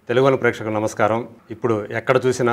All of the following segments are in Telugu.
తెలుగు ప్రేక్షకులకు నమస్కారం ఇప్పుడు ఎక్కడ చూసినా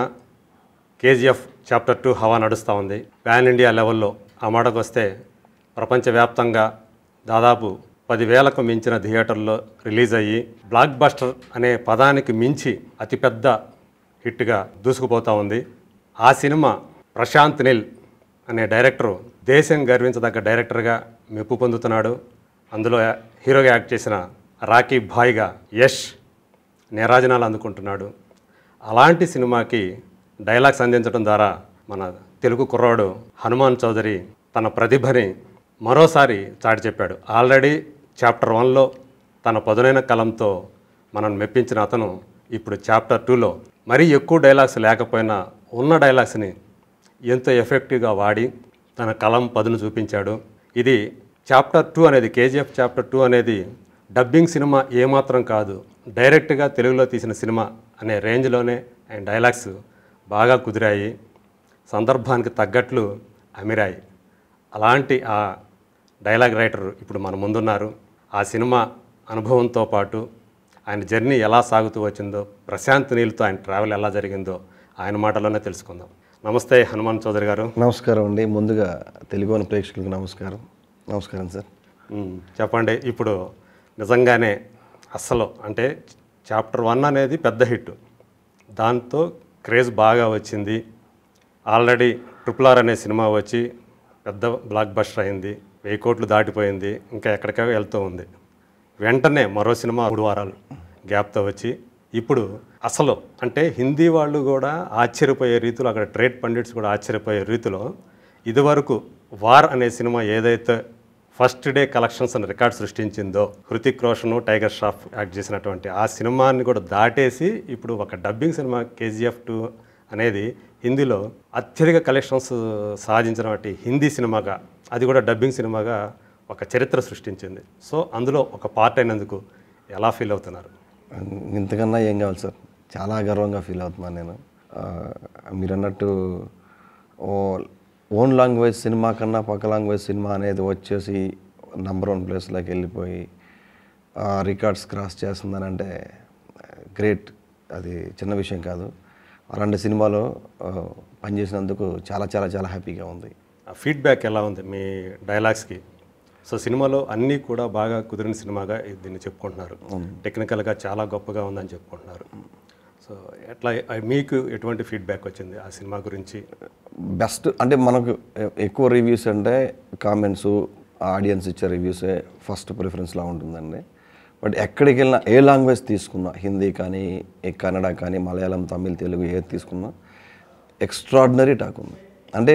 కేజీఎఫ్ చాప్టర్ టూ హవా నడుస్తూ ఉంది పాన్ ఇండియా లెవెల్లో ఆ మాటకు వస్తే ప్రపంచవ్యాప్తంగా దాదాపు పదివేలకు మించిన థియేటర్లో రిలీజ్ అయ్యి బ్లాక్ బస్టర్ అనే పదానికి మించి అతిపెద్ద హిట్గా దూసుకుపోతూ ఉంది ఆ సినిమా ప్రశాంత్ నిల్ అనే డైరెక్టరు దేశం గర్వించదగ్గ డైరెక్టర్గా మెప్పు పొందుతున్నాడు అందులో హీరోగా యాక్ట్ చేసిన రాకీ భాయ్గా యష్ నీరాజనాలు అందుకుంటున్నాడు అలాంటి సినిమాకి డైలాగ్స్ అందించడం ద్వారా మన తెలుగు కుర్రాడు హనుమాన్ చౌదరి తన ప్రతిభని మరోసారి చాటి చెప్పాడు ఆల్రెడీ చాప్టర్ వన్లో తన పదునైన కలంతో మనం మెప్పించిన అతను ఇప్పుడు చాప్టర్ టూలో మరీ ఎక్కువ డైలాగ్స్ లేకపోయినా ఉన్న డైలాగ్స్ని ఎంతో ఎఫెక్టివ్గా వాడి తన కలం పదును చూపించాడు ఇది చాప్టర్ టూ అనేది కేజీఎఫ్ చాప్టర్ టూ అనేది డబ్బింగ్ సినిమా ఏమాత్రం కాదు డైరెక్ట్గా తెలుగులో తీసిన సినిమా అనే రేంజ్లోనే ఆయన డైలాగ్స్ బాగా కుదిరాయి సందర్భానికి తగ్గట్లు అమిరాయి అలాంటి ఆ డైలాగ్ రైటర్ ఇప్పుడు మన ముందున్నారు ఆ సినిమా అనుభవంతో పాటు ఆయన జర్నీ ఎలా సాగుతూ వచ్చిందో ప్రశాంత్ నీళ్ళతో ఆయన ట్రావెల్ ఎలా జరిగిందో ఆయన మాటలోనే తెలుసుకుందాం నమస్తే హనుమాన్ చౌదరి గారు నమస్కారం అండి ముందుగా తెలుగు ప్రేక్షకులకు నమస్కారం నమస్కారం సార్ మ్మ్. చెప్పండి ఇప్పుడు నిజంగానే అస్సలు అంటే చాప్టర్ వన్ అనేది పెద్ద హిట్ దాంతో క్రేజ్ బాగా వచ్చింది ఆల్రెడీ ట్రిపుల్ ఆర్ అనే సినిమా వచ్చి పెద్ద బ్లాక్ బస్టర్ అయింది వెయ్యి కోట్లు దాటిపోయింది ఇంకా ఎక్కడికో వెళ్తూ ఉంది వెంటనే మరో సినిమా మూడు వారాలు గ్యాప్తో వచ్చి ఇప్పుడు అసలు అంటే హిందీ వాళ్ళు కూడా ఆశ్చర్యపోయే రీతిలో అక్కడ ట్రేడ్ పండిట్స్ కూడా ఆశ్చర్యపోయే రీతిలో ఇదివరకు వార్ అనే సినిమా ఏదైతే ఫస్ట్ డే కలెక్షన్స్ అని రికార్డ్ సృష్టించిందో హృతిక్ రోషన్ టైగర్ ష్రాఫ్ యాక్ట్ చేసినటువంటి ఆ సినిమాని కూడా దాటేసి ఇప్పుడు ఒక డబ్బింగ్ సినిమా కేజీఎఫ్ టూ అనేది హిందీలో అత్యధిక కలెక్షన్స్ సాధించినటువంటి హిందీ సినిమాగా అది కూడా డబ్బింగ్ సినిమాగా ఒక చరిత్ర సృష్టించింది సో అందులో ఒక పార్ట్ అయినందుకు ఎలా ఫీల్ అవుతున్నారు ఇంతకన్నా ఏం కావాలి సార్ చాలా గర్వంగా ఫీల్ అవుతున్నాను నేను ఆ, మీరు అన్నట్టు ఓ ఓన్ లాంగ్వేజ్ సినిమా కన్నా పక్క లాంగ్వేజ్ సినిమా అనేది వచ్చేసి నంబర్ వన్ ప్లేస్లోకి వెళ్ళిపోయి రికార్డ్స్ క్రాస్ చేస్తుందని అంటే గ్రేట్ అది చిన్న విషయం కాదు అలాంటి సినిమాలో ఆ, పనిచేసినందుకు చాలా చాలా చాలా హ్యాపీగా ఉంది ఆ ఫీడ్బ్యాక్ ఎలా ఉంది మీ డైలాగ్స్కి సో సినిమాలో అన్నీ కూడా బాగా కుదిరిన సినిమాగా దీన్ని చెప్పుకుంటున్నారు టెక్నికల్గా చాలా గొప్పగా ఉందని చెప్పుకుంటున్నారు సో ఎట్లా మీకు ఎటువంటి ఫీడ్బ్యాక్ వచ్చింది ఆ సినిమా గురించి బెస్ట్ అంటే మనకు ఎ- ఎక్కువ రివ్యూస్ అంటే కామెంట్స్ ఆడియన్స్ ఇచ్చే రివ్యూసే ఫస్ట్ ప్రిఫరెన్స్లా ఉంటుందండి బట్ ఎక్కడికి వెళ్ళినా ఏ లాంగ్వేజ్ తీసుకున్నా హిందీ కానీ ఏ కన్నడ కానీ మలయాళం తమిళ్ తెలుగు ఏది తీసుకున్నా ఎక్స్ట్రాడినరీ టాక్ ఉంది అంటే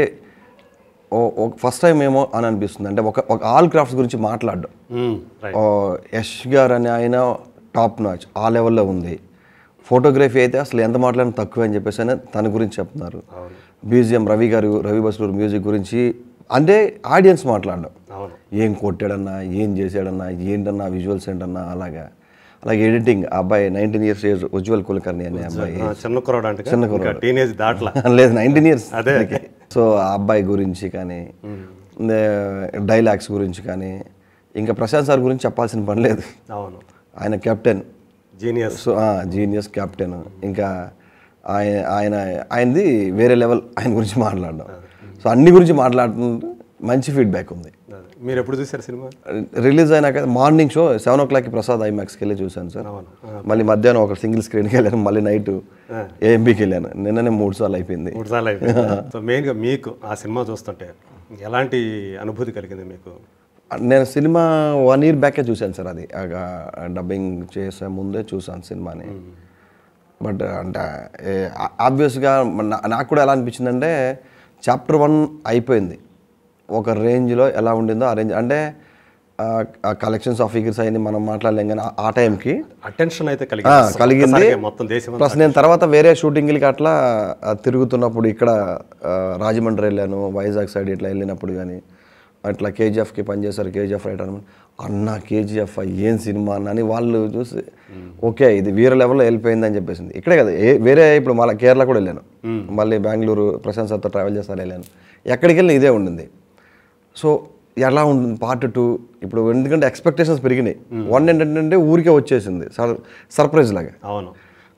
ఫస్ట్ టైం ఏమో అని అనిపిస్తుంది అంటే ఒక ఒక ఆల్ క్రాఫ్ట్స్ గురించి మాట్లాడడం రైట్ ఆ, యష్ గారు అని ఆయన టాప్ నాచ్ ఆ లెవెల్లో ఉంది ఫోటోగ్రఫీ అయితే అసలు ఎంత మాట్లాడినా తక్కువ అని చెప్పేసి ఆయన తన గురించి చెప్తున్నారు మ్యూజియం రవి గారు రవి బస్లూరు మ్యూజిక్ గురించి అంటే ఆడియన్స్ మాట్లాడడం అవును ఏం కొట్టాడన్నా ఏం చేశాడన్నా ఏంటన్నా విజువల్స్ ఏంటన్నా అలాగా అలాగే ఎడిటింగ్ ఆ అబ్బాయి nineteen years age Ujwal Kulkarni అనే అబ్బాయి ఆ, చిన్న కుర్రాడు అంటే ఇంకా టీనేజ్ దాట్లా లేదు నైన్టీన్ ఇయర్స్ అదే. సో ఆ అబ్బాయి గురించి కానీ డైలాగ్స్ గురించి కానీ ఇంకా ప్రశాంత్ సార్ గురించి చెప్పాల్సిన పని లేదు అవును ఆయన captain genius so genius captain ఇంకా ఆయన ఆయన ఆయనది వేరే లెవెల్ ఆయన గురించి మాట్లాడడం సో అన్ని గురించి మాట్లాడుతుంటే మంచి ఫీడ్బ్యాక్ ఉంది మీరు ఎప్పుడు చూసారు సినిమా రిలీజ్ అయినాక మార్నింగ్ షో సెవెన్ ఓ క్లాక్కి ప్రసాద్ ఐమాక్స్కి వెళ్ళి చూశాను సార్ అవును మళ్ళీ మధ్యాహ్నం ఒక సింగిల్ స్క్రీన్కి వెళ్ళాను మళ్ళీ నైట్ ఏఎంబీకి వెళ్ళాను నిన్ననే మూడు సార్లు అయిపోయింది మూడు సార్లు అయిపోయింది సో మెయిన్గా మీకు ఆ సినిమా చూస్తుంటే ఎలాంటి అనుభూతి కలిగింది మీకు నేను సినిమా వన్ ఇయర్ బ్యాకే చూశాను సార్ అది డబ్బింగ్ చేసే ముందే చూసాను సినిమాని బట్ అంటే ఆబ్వియస్గా నాకు కూడా ఎలా అనిపించిందంటే చాప్టర్ వన్ అయిపోయింది ఒక రేంజ్లో ఎలా ఉండిందో ఆ రేంజ్ అంటే కలెక్షన్స్ ఆఫ్ ఫిగర్స్ అయింది మనం మాట్లాడలేం కానీ ఆ- ఆ టైంకి అటెన్షన్ అయితే ఆ, కలిగింది కలిగింది ఒక్కసారిగా మొత్తం దేశం ప్లస్ నేను తర్వాత వేరే షూటింగ్లకి అట్లా ఆ, తిరుగుతున్నప్పుడు ఇక్కడ ఆ, రాజమండ్రి వెళ్ళాను వైజాగ్ సైడ్ ఇట్లా వెళ్ళినప్పుడు కానీ అట్లా కేజీఎఫ్కి పనిచేశారు కేజీఎఫ్ రైట్ అనమాట అన్న కేజీఎఫ్ ఏం సినిమా అన్న అని వాళ్ళు చూసి ఓకే ఇది వేరే లెవెల్లో వెళ్ళిపోయింది అని చెప్పేసింది ఇక్కడే కదా ఏ వేరే ఇప్పుడు మళ్ళీ కేరళ కూడా వెళ్ళాను మళ్ళీ బెంగళూరు ప్రశాంత్ సార్తో ట్రావెల్ చేస్తారు వెళ్ళాను ఎక్కడికి వెళ్ళినా ఇదే ఉండింది సో ఎలా ఉంటుంది పార్ట్ టూ ఇప్పుడు ఎందుకంటే ఎక్స్పెక్టేషన్స్ పెరిగినాయి వన్ ఏంటంటే ఊరికే వచ్చేసింది సర్ సర్ప్రైజ్ లాగా అవును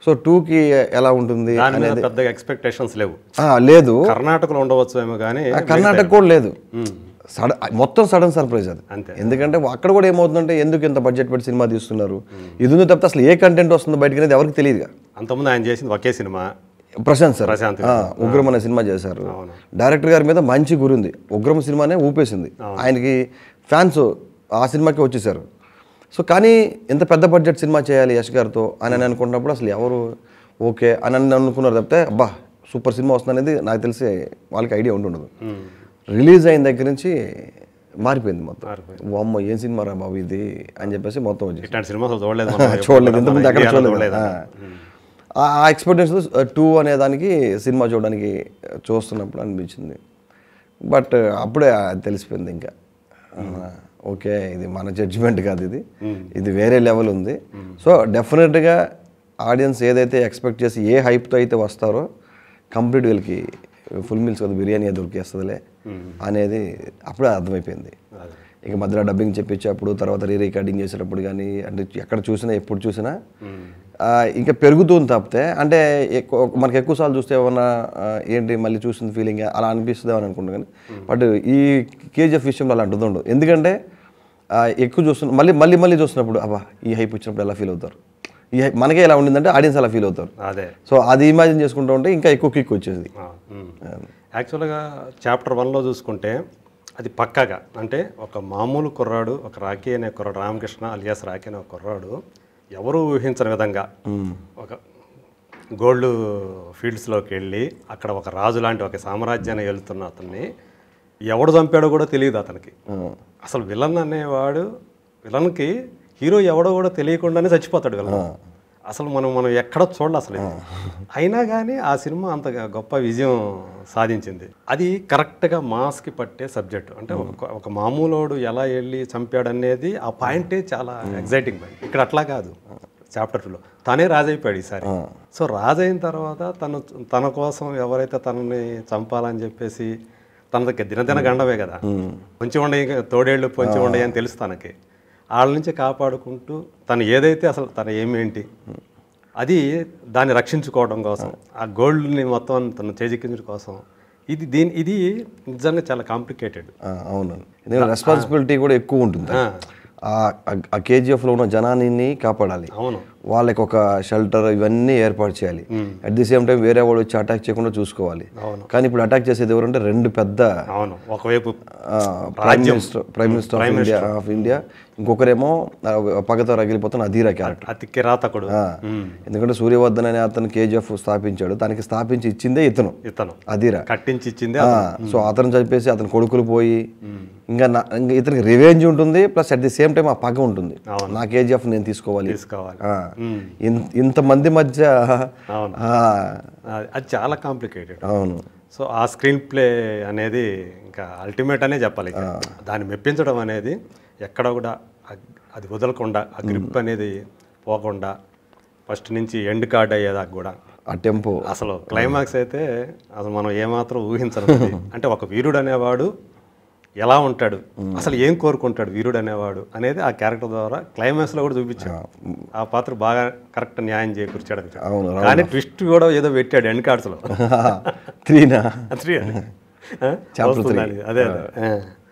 సో టూకి ఎలా ఉంటుంది దాని మీద పెద్దగా ఎక్స్పెక్టేషన్స్ లేవు ఆ, లేదు కర్ణాటకలో ఉండవచ్చు ఏమో కానీ ఆ, కర్ణాటక కూడా లేదు సడన్ మొత్తం సడన్ సర్ప్రైజ్ అది అంతే. ఎందుకంటే అక్కడ కూడా ఏమవుతుందంటే ఎందుకు ఇంత బడ్జెట్ పెట్టి సినిమా తీస్తున్నారు ఇది ఉంది తప్పితే అసలు ఏ కంటెంట్ వస్తుందో బయటకు అనేది ఎవరికి తెలియదుగా అంతకుముందు ఆయన చేసింది ఒకే సినిమా ప్రశాంత్ సార్ ప్రశాంత్ ఆ, ఉగ్రం అనే సినిమా చేశారు అవును. డైరెక్టర్ గారి మీద మంచి గురుంది ఉగ్రం సినిమానే ఊపేసింది ఆయనకి ఫ్యాన్స్ ఆ సినిమాకి వచ్చేసారు సో కానీ ఇంత పెద్ద బడ్జెట్ సినిమా చేయాలి యశ్ గారితో అని అని అనుకున్నప్పుడు అసలు ఎవరు ఓకే అని అని అనుకున్నారు తప్పితే అబ్బా సూపర్ సినిమా వస్తుంది అనేది నాకు తెలిసి వాళ్ళకి ఐడియా ఉంటుండదు రిలీజ్ అయిన దగ్గర నుంచి మారిపోయింది మొత్తం అమ్మ ఏం సినిమా రా బాబు ఇది అని చెప్పేసి మొత్తం వచ్చేసి ఇట్లాంటి సినిమా అసలు చూడలేదు మనం. చూడలేదు ఇంతకుముందు ఎక్కడ ఇండియాలో చూడలేదు ఆ. ఆ ఎక్స్పెక్టేషన్స్ టూ అనే దానికి సినిమా చూడడానికి చూస్తున్నప్పుడు అనిపించింది బట్ అప్పుడే తెలిసిపోయింది ఇంకా ఓకే ఇది మన జడ్జిమెంట్ కాదు ఇది ఇది వేరే లెవెల్ ఉంది సో డెఫినెట్గా ఆడియన్స్ ఏదైతే ఎక్స్పెక్ట్ చేసి ఏ హైప్తో అయితే వస్తారో కంప్లీట్ వీళ్ళకి ఫుల్ మీల్స్ కదా బిర్యానీ దొరికేస్తుందిలే అనేది అప్పుడే అర్థమైపోయింది అదే. ఇక మధ్యలో డబ్బింగ్ చెప్పించేటప్పుడు తర్వాత రీ రికార్డింగ్ చేసేటప్పుడు కానీ అంటే ఎక్కడ చూసినా ఎప్పుడు చూసినా ఆ, ఇంకా పెరుగుతుంది తప్పితే అంటే ఎక్కువ మనకి ఎక్కువ సార్లు చూస్తే ఏమన్నా ఆ, ఏంటి మళ్ళీ చూసిన ఫీలింగ్ అలా అనిపిస్తుంది అని అనుకుంటా కానీ బట్ ఈ కేజీఎఫ్ విషయంలో అలా అంటుంది ఉండదు ఎందుకంటే ఆ, ఎక్కువ చూస్తున్న మళ్ళీ మళ్ళీ మళ్ళీ చూస్తున్నప్పుడు అబ్బా ఈ హైప్ వచ్చినప్పుడు ఎలా ఫీల్ అవుతారు ఈ hype మనకే ఎలా ఉండిందంటే ఆడియన్స్ అలా ఫీల్ అవుతారు అదే సో అది ఇమాజిన్ చేసుకుంటూ ఉంటే ఇంకా ఎక్కువ కిక్ వచ్చేది ఆ, ఉమ్. యాక్చువల్గా చాప్టర్ వన్లో చూసుకుంటే అది పక్కాగా అంటే ఒక మామూలు కుర్రాడు ఒక రాఖీ అనే కుర్రాడు రామకృష్ణ అలియాస్ రాఖీ అనే ఒక కుర్రాడు ఎవరు ఊహించని విధంగా ఒక గోల్డ్ ఫీల్డ్స్లోకి వెళ్ళి అక్కడ ఒక రాజు లాంటి ఒక సామ్రాజ్యాన్ని వెళ్తున్న అతన్ని ఎవడు చంపాడో కూడా తెలియదు అతనికి అసలు విలన్ అనేవాడు విలన్కి హీరో ఎవడో కూడా తెలియకుండానే చచ్చిపోతాడు విలన్ అసలు మనం మనం ఎక్కడ చూడాలి అసలు ఇది. అయినా కానీ ఆ సినిమా అంత గొప్ప విజయం సాధించింది అది కరెక్ట్గా మాస్కి పట్టే సబ్జెక్ట్ అంటే ఒక ఒక మామూలోడు ఎలా వెళ్ళి చంపాడు అనేది ఆ పాయింటే చాలా ఎగ్జైటింగ్ పాయింట్ ఇక్కడ అట్లా కాదు చాప్టర్ టూలో తనే రాజైపోయాడు ఈసారి సో రాజైన తర్వాత తను తన కోసం ఎవరైతే తనని చంపాలని చెప్పేసి తన దగ్గర దినదిన గండవే కదా పొంచి ఉండయి తోడేళ్ళు పొంచి ఉండయి అని తెలుసు తనకి వాళ్ళ నుంచి కాపాడుకుంటూ తను ఏదైతే అసలు తన ఏమేంటి అది దాన్ని రక్షించుకోవడం కోసం ఆ గోల్డ్ని మొత్తం తను చేజిక్కించడం కోసం ఇది దీని ఇది నిజంగా చాలా కాంప్లికేటెడ్ ఆ, అవును ఎందుకంటే రెస్పాన్సిబిలిటీ కూడా ఎక్కువ ఉంటుంది ఆ- ఆ కేజీఎఫ్లో ఉన్న జనాన్ని కాపాడాలి అవును వాళ్ళకి ఒక షెల్టర్ ఇవన్నీ ఏర్పాటు చేయాలి అట్ ది సేమ్ టైం వేరే వాడు వచ్చి అటాక్ చేయకుండా చూసుకోవాలి అవును. కానీ ఇప్పుడు అటాక్ చేసేది ఎవరంటే రెండు పెద్ద అవును ఒకవైపు ఆ, prime minister prime minister of India of India ఇంకొకరేమో ఆ, పగతో రగిలిపోతున్న అధీరా క్యారెక్టర్ అతి కిరాతకుడు ఉమ్, ఎందుకంటే సూర్యవర్ధన్ అనే అతను కేజీఎఫ్ స్థాపించాడు దానికి స్థాపించి ఇచ్చిందే ఇతను ఇతను అధీరా కట్టించి ఇచ్చింది ఆ, సో అతను చంపేసి అతని కొడుకులు పోయి ఇంకా నా ఇంకా ఇతనికి రివెంజ్ ఉంటుంది plus at the same time ఆ పగ ఉంటుంది నా కేజీఎఫ్ నేను తీసుకోవాలి తీసుకోవాలి ఆ, ఇన్- ఇంతమంది మధ్య అవును. ఆ, అది- అది చాలా కాంప్లికేటెడ్ అవును సో ఆ స్క్రీన్ ప్లే అనేది ఇంకా అల్టిమేట్ అనే చెప్పాలి ఇక. దాన్ని మెప్పించడం అనేది ఎక్కడ కూడా అగ్- అది వదలకుండా ఆ గ్రిప్ అనేది పోకుండా ఫస్ట్ నుంచి ఎండ్ కార్డ్ అయ్యేదాకా కూడా ఆ టెంపో అసలు క్లైమాక్స్ అయితే అసలు మనం ఏమాత్రం ఊహించరు అంటే ఒక వీరుడు అనేవాడు ఎలా ఉంటాడు అసలు ఏం కోరుకుంటాడు వీరుడు అనేవాడు అనేది ఆ క్యారెక్టర్ ద్వారా క్లైమాక్స్ లో కూడా చూపించాడు ఆ పాత్ర బాగా కరెక్ట్ న్యాయం చేకూర్చాడు అది. అవును, కానీ ట్విస్ట్ కూడా ఏదో పెట్టాడు ఎండ్ కార్డ్స్ లో త్రీనా Three. ఆ? Chapter వస్తుంది three. అది. అదే అదే ఆ.